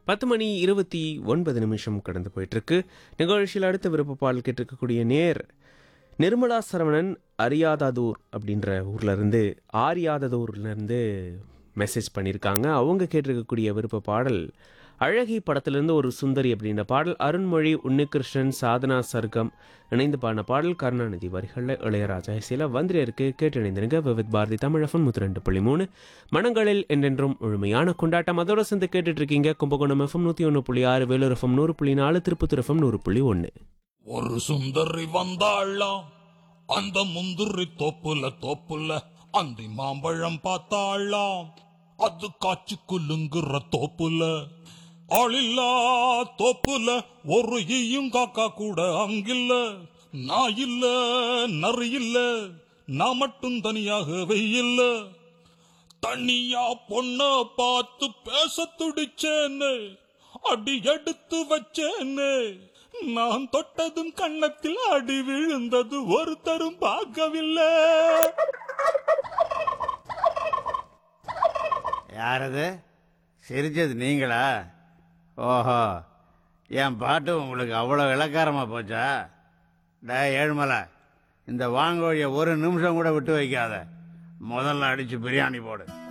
பத்து மணி இருபத்தி ஒன்பது நிமிஷம் கடந்து போயிட்டு இருக்கு நிகழ்ச்சியில் அடுத்த விருப்ப பாடல் கேட்டிருக்கக்கூடிய நேர் நிர்மலா சரவணன் அரியாதாதூர் அப்படின்ற ஊர்ல இருந்து ஆரியாததூர்ல இருந்து மெசேஜ் பண்ணியிருக்காங்க அவங்க கேட்டிருக்கக்கூடிய விருப்ப பாடல் அழகி படத்திலிருந்து ஒரு சுந்தரி அப்படின்ற பாடல் அருண்மொழி உன்னிகிருஷ்ணன் சாதனா சர்க்கம் இணைந்து பாடின பாடல் கருணாநிதி வரிகளில் இளையராஜா இசையில் வந்திரி இருக்கு கேட்டு இணைந்திருங்க விவித் பாரதி தமிழஃபன் நூற்றி ரெண்டு புள்ளி மூணு மனங்களில் என்றென்றும் முழுமையான கொண்டாட்டம் அதோட சேர்ந்து கேட்டுட்டு இருக்கீங்க கும்பகோணம் எஃப்எம் நூற்றி ஒன்று புள்ளி ஆறு வேலூர் எஃப்எம் நூறு புள்ளி நாலு திருப்பத்தூர் எஃப்எம் நூறு புள்ளி ஒன்று ஒரு சுந்தரி வந்தாளாம் அந்த முந்திரி தோப்புல தோப்புல அந்தி மாம்பழம் பார்த்தாளாம் அது காய்ச்சி குலுங்குற தோப்புல ஆளில்லா தோப்புல ஒரு ஈயும் காக்கா கூட அங்கில்ல நான் இல்ல நரி இல்ல நான் மட்டும் தனியாக வெயில்ல தனியா பொண்ண பார்த்து பேச துடிச்சேன்னு அடி எடுத்து வச்சேன்னு நான் தொட்டதும் கன்னத்தில் அடி விழுந்தது ஒருத்தரும் பார்க்கவில்லை யாரது சிரிச்சது நீங்களா ஓஹோ என் பாட்டு உங்களுக்கு அவ்வளோ இலக்காரமாக போச்சா டே ஏழுமலை இந்த வாங்கோழிய ஒரு நிமிஷம் கூட விட்டு வைக்காத முதல்ல அடிச்சு பிரியாணி போடு